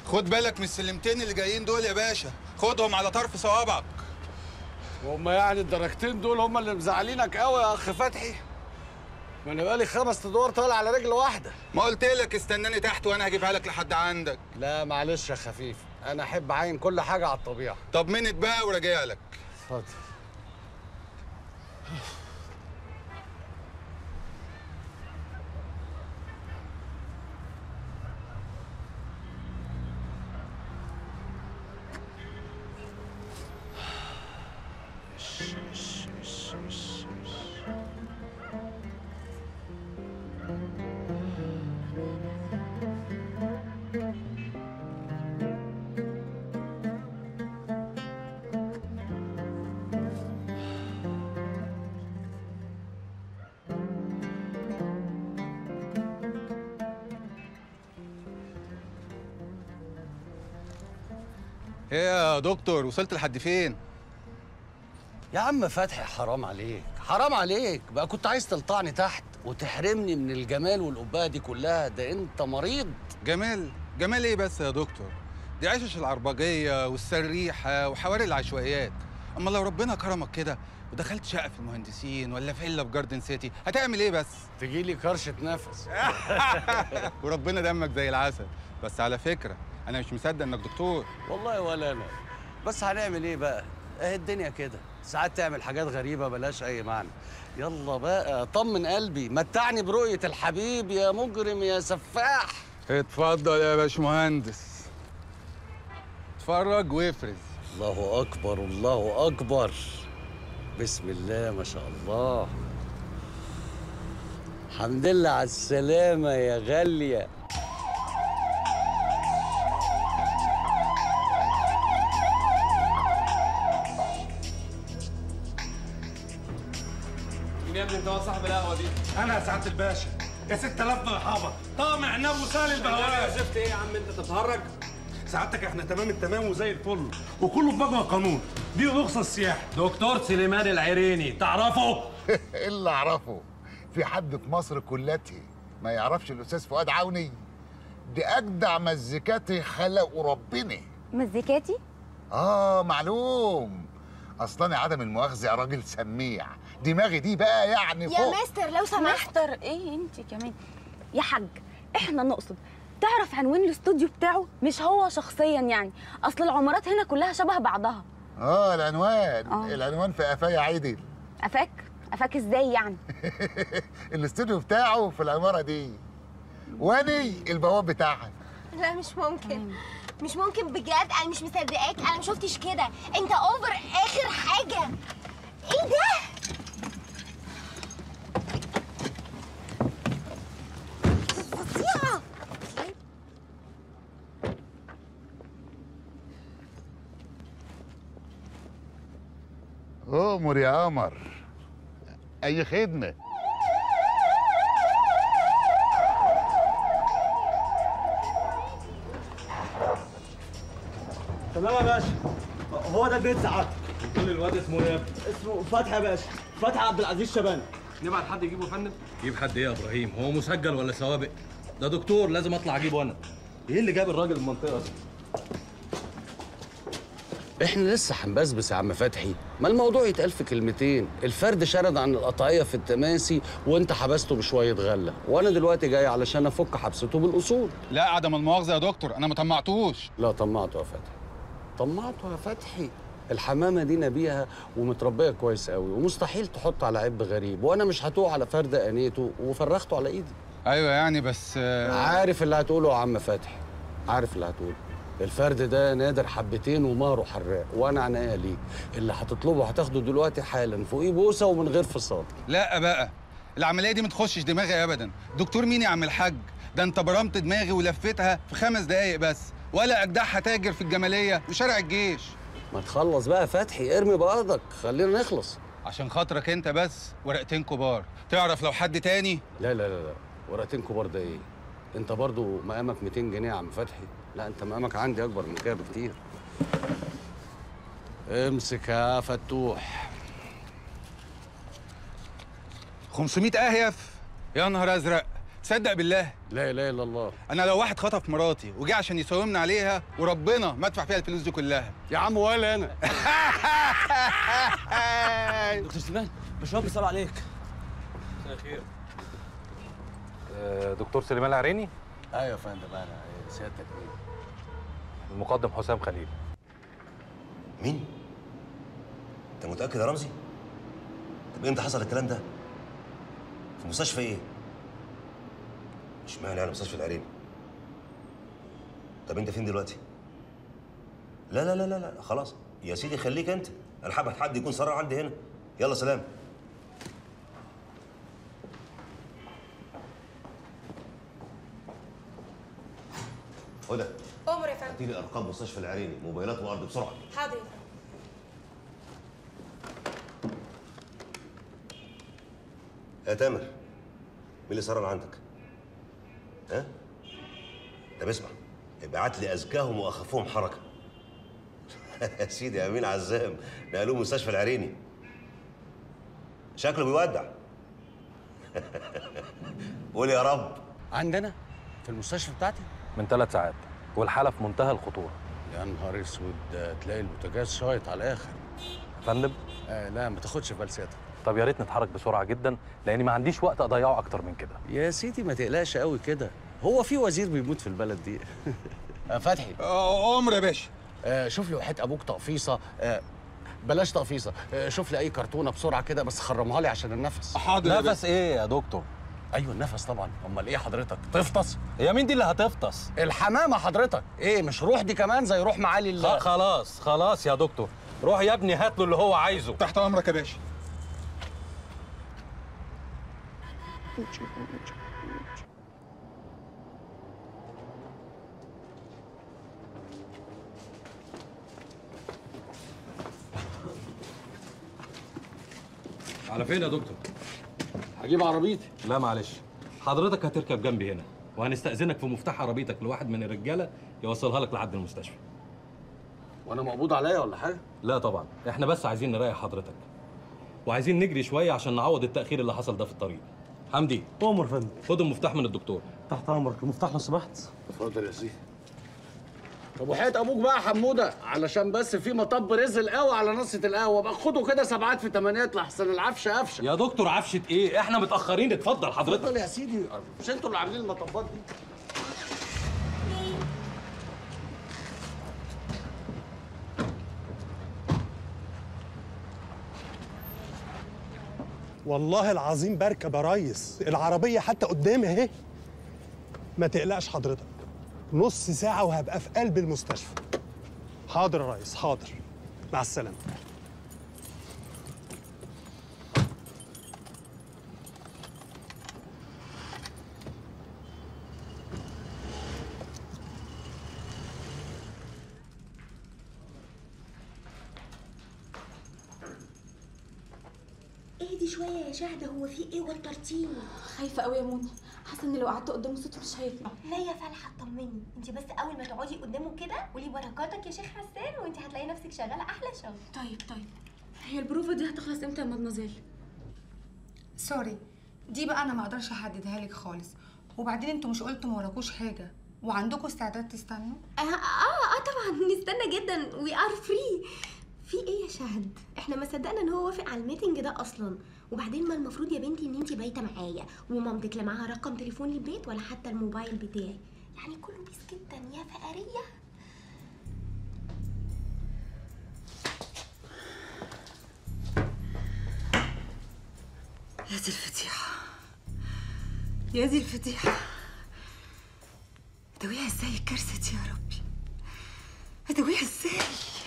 خد بالك من السلمتين اللي جايين دول يا باشا خدهم على طرف صوابعك هما يعني الدرجتين دول هما اللي مزعلينك قوي يا اخ فتحي ما انا بقالي خمس ادوار طالع على رجل واحده ما قلت لك استناني تحت وانا هجيبها لك لحد عندك لا معلش يا خفيف انا احب اعين كل حاجه على الطبيعه طب منت بقى وراجع لك اتفضل ايه يا دكتور وصلت لحد فين يا عم فتحي حرام عليك حرام عليك بقى كنت عايز تلطعني تحت وتحرمني من الجمال والقبايه دي كلها ده انت مريض جمال جمال ايه بس يا دكتور دي عشش العربجيه والسريحه وحواري العشوائيات اما لو ربنا كرمك كده ودخلت شقه في المهندسين ولا فيلا في جاردن سيتي هتعمل ايه بس تجي لي كرشه نفس وربنا دمك زي العسل بس على فكره انا مش مصدق انك دكتور والله ولا انا بس هنعمل ايه بقى اهي الدنيا كده ساعات تعمل حاجات غريبه بلاش اي معنى يلا بقى طمن قلبي متعني برؤيه الحبيب يا مجرم يا سفاح اتفضل يا باشمهندس اتفرج وافرز الله اكبر الله اكبر بسم الله ما شاء الله الحمد لله على السلامه يا غاليه مين يا ابني انت هو صاحب القهوه دي؟ انا يا سعاده الباشا يا 6000 مرحبا طعم عنب وسال يا البهوات زفت ايه يا عم انت بتتهرج؟ سعادتك احنا تمام التمام وزي الفل وكله في مجمع القانون دي رخصه السياحه دكتور سليمان العريني تعرفه؟ اللي اعرفه في حد في مصر كلتي ما يعرفش الاستاذ فؤاد عوني دي اجدع مزيكاتي خلقوا ربنا مزيكاتي اه معلوم اصلا عدم المؤاخذه يا راجل سميع دماغي دي بقى يعني يا فوق مستر لو سمحت مستر ايه انت كمان يا حاج احنا نقصد تعرف عنوان الاستوديو بتاعه مش هو شخصيا يعني اصل العمارات هنا كلها شبه بعضها اه العنوان آه. العنوان في قفايا عدل افاك افاك ازاي يعني الاستوديو بتاعه في العماره دي واني البواب بتاعها لا مش ممكن مش ممكن بجد انا مش مصدقاك انا ما شفتش كده انت اوفر اخر حاجه ايه ده فظيعه امر يا قمر اي خدمه تمام يا باشا هو ده البيت سعادتك قول الواد اسمه ايه يا ابني؟ اسمه فتحي يا باشا فتحي عبد العزيز شباني نبعت حد يجيبه يا فندم؟ جيب حد ايه يا ابراهيم؟ هو مسجل ولا سوابق؟ ده دكتور لازم اطلع اجيبه انا ايه اللي جاب الراجل المنطقه دي؟ احنا لسه هنبسبس يا عم فتحي ما الموضوع يتقال في كلمتين الفرد شرد عن القطعيه في التماسي وانت حبسته بشويه غله وانا دلوقتي جاي علشان افك حبسته بالاصول لا عدم المؤاخذه يا دكتور انا ما طمعتوش لا طمعته يا فتحي طمعته يا فتحي الحمامه دي نبيها ومتربيه كويس قوي ومستحيل تحط على عب غريب وانا مش هتوه على فرد انيته وفرخته على ايدي ايوه يعني بس آه، عارف اللي هتقوله يا عم فتحي عارف اللي هتقوله الفرد ده نادر حبتين ومهره حراق وانا عناية ليه اللي هتطلبه هتاخده دلوقتي حالا فوقيه بوسه ومن غير فصال لا بقى العمليه دي ما تخشش دماغي ابدا دكتور مين يا عم الحاج ده انت برمت دماغي ولفتها في خمس دقايق بس ولا اجدعها تاجر في الجماليه وشارع الجيش ما تخلص بقى فتحي ارمي بقضك خلينا نخلص عشان خاطرك انت بس ورقتين كبار تعرف لو حد تاني لا لا لا لا ورقتين كبار ده ايه انت برضو مقامك 200 جنيه يا عم فتحي لا انت مقامك عندي اكبر من كده بكتير امسك يا فتوح 500 اهيف يا نهار ازرق تصدق بالله لا اله الا الله انا لو واحد خطف مراتي وجه عشان يساومني عليها وربنا ما ادفع فيها الفلوس دي كلها يا عم ولا انا دكتور سليمان بشوية بيسألوا عليك مساء الخير دكتور سليمان العريني ايوه يا فندم انا إيه، سيادتك مين المقدم حسام خليل مين؟ انت متأكد يا رمزي؟ طب امتى حصل الكلام ده؟ في مستشفى ايه؟ اشمعنى يعني مستشفى العريني؟ طب انت فين دلوقتي؟ لا لا لا لا لا خلاص يا سيدي خليك انت انا حابب حد يكون سرع عندي هنا يلا سلام هدى عمر يا فندم هاتي لي ارقام مستشفى العريني موبايلات وارض بسرعه حاضر يا فندم يا تامر مين اللي سرر عندك؟ ها؟ طب اسمع ابعت لي ازكاهم واخفهم حركه يا سيدي يا امين عزام نقلوه مستشفى العريني شكله بيودع قول يا رب عندنا في المستشفى بتاعتي من ثلاث ساعات والحاله في منتهى الخطوره يا نهار اسود ده تلاقي البوتاجاز شايط على الاخر يا فندم آه لا ما تاخدش في بال سيادتك طب يا ريت نتحرك بسرعه جدا لاني ما عنديش وقت اضيعه اكتر من كده يا سيدي ما تقلقش قوي كده هو في وزير بيموت في البلد دي آه فتحي آه، عمر يا باشا آه شوف لي وحيد ابوك تقفيصه آه بلاش تقفيصه آه شوف لي اي كرتونه بسرعه كده بس خرمها لي عشان النفس حاضر يا باشا نفس ايه يا دكتور ايوه النفس طبعا امال ايه حضرتك تفطس هي مين دي اللي هتفطس الحمامه حضرتك ايه مش روح دي كمان زي روح معالي خ- ال- خلاص خلاص يا دكتور روح يا ابني هات له اللي هو عايزه تحت امرك يا باشا على فين يا دكتور هجيب عربيتي لا معلش حضرتك هتركب جنبي هنا وهنستأذنك في مفتاح عربيتك لواحد من الرجاله يوصلها لك لحد المستشفى وانا مقبوض عليا ولا حاجه لا طبعا احنا بس عايزين نريح حضرتك وعايزين نجري شويه عشان نعوض التأخير اللي حصل ده في الطريق حمدي عمر فندم خد المفتاح من الدكتور تحت امرك المفتاح لو سمحت اتفضل يا سيدي طب وحياة ابوك بقى يا حموده علشان بس في مطب رزل قوي على نصة القهوه بقى خدوا كده سبعات في تمانيات لحسن العفشه قفشه يا دكتور عفشه ايه احنا متأخرين اتفضل حضرتك اتفضل يا سيدي مش انتوا اللي عاملين المطبات دي والله العظيم بركب يا ريس العربية حتى قدامي اهي ما تقلقش حضرتك نص ساعة وهبقى في قلب المستشفى حاضر يا ريس حاضر مع السلامة اهدي شويه يا شهده هو في ايه وترتيب خايفه قوي يا موني حاسه ان لو قعدت قدامه صوتي مش هيطلع لا يا فالحه اطمني انت بس اول ما تقعدي قدامه كده قولي بركاتك يا شيخ حسان وانت هتلاقي نفسك شغاله احلى شغل طيب طيب هي البروفه دي هتخلص امتى يا مدمزيل سوري دي بقى انا ما اقدرش احددها لك خالص وبعدين انتوا مش قلتوا ما وراكوش حاجه وعندكم استعداد تستنوا اه اه, آه طبعا نستنى جدا وي ار فري في ايه يا شهد احنا ما صدقنا ان هو وافق على الميتنج ده اصلا وبعدين ما المفروض يا بنتي ان انت بايته معايا ومامتك لا معاها رقم تليفون البيت ولا حتى الموبايل بتاعي يعني كله بيس جدا يا فقريه يا دي الفضيحه يا دي الفضيحه ادويها ازاي الكارثه دي يا ربي ادويها ازاي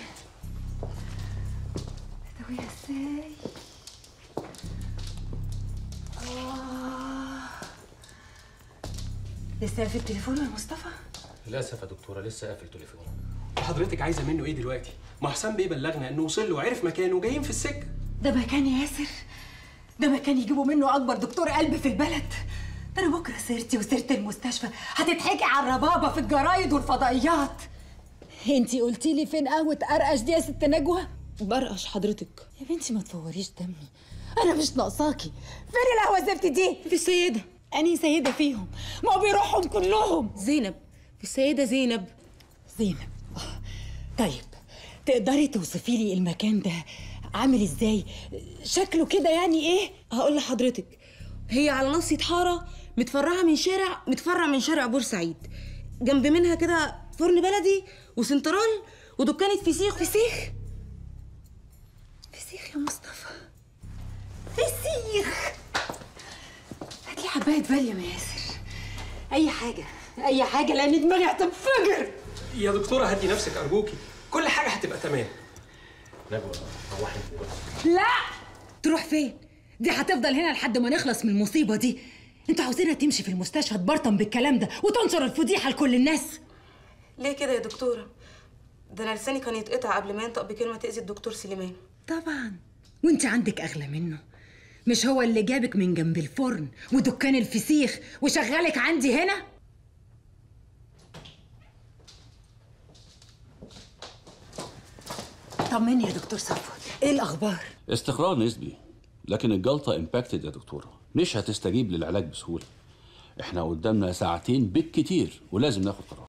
ادويها ازاي آه. لسه في التليفون يا مصطفى للاسف يا دكتوره لسه قافل تليفونه وحضرتك عايزه منه ايه دلوقتي ما حسام بيه بلغنا انه وصل له وعرف مكانه وجايين في السكه ده مكان ياسر ده مكان يجيبوا منه اكبر دكتور قلب في البلد ده انا بكره سيرتي وسيره المستشفى هتتحكي على الربابه في الجرايد والفضائيات انتي قلتي لي فين قهوة قرقش دي يا ست نجوى؟ برقش حضرتك يا بنتي ما تفوريش دمي انا مش ناقصاكي فين القهوة الزفت دي؟ في السيده انهي سيده فيهم ما هو بيروحهم كلهم زينب السيده زينب زينب آه. طيب تقدري توصفي لي المكان ده عامل ازاي شكله كده يعني ايه هقول لحضرتك هي على نص حاره متفرعه من شارع متفرع من شارع بورسعيد جنب منها كده فرن بلدي وسنترال ودكانة فسيخ فسيخ فسيخ يا مصطفى فسيخ هات لي حبايه بال يا مياسر اي حاجه اي حاجه لان دماغي هتنفجر يا دكتوره هدي نفسك ارجوكي كل حاجه هتبقى تمام نجوى روحي لا تروح فين دي هتفضل هنا لحد ما نخلص من المصيبه دي انتوا عاوزينها تمشي في المستشفى تبرطم بالكلام ده وتنشر الفضيحه لكل الناس ليه كده يا دكتوره ده انا لساني كان يتقطع قبل ما ينطق بكلمه تاذي الدكتور سليمان طبعا وانت عندك اغلى منه مش هو اللي جابك من جنب الفرن ودكان الفسيخ وشغلك عندي هنا طمني يا دكتور صفوت ايه الاخبار استقرار نسبي لكن الجلطة امباكتد يا دكتورة مش هتستجيب للعلاج بسهولة احنا قدامنا ساعتين بالكتير ولازم ناخد قرار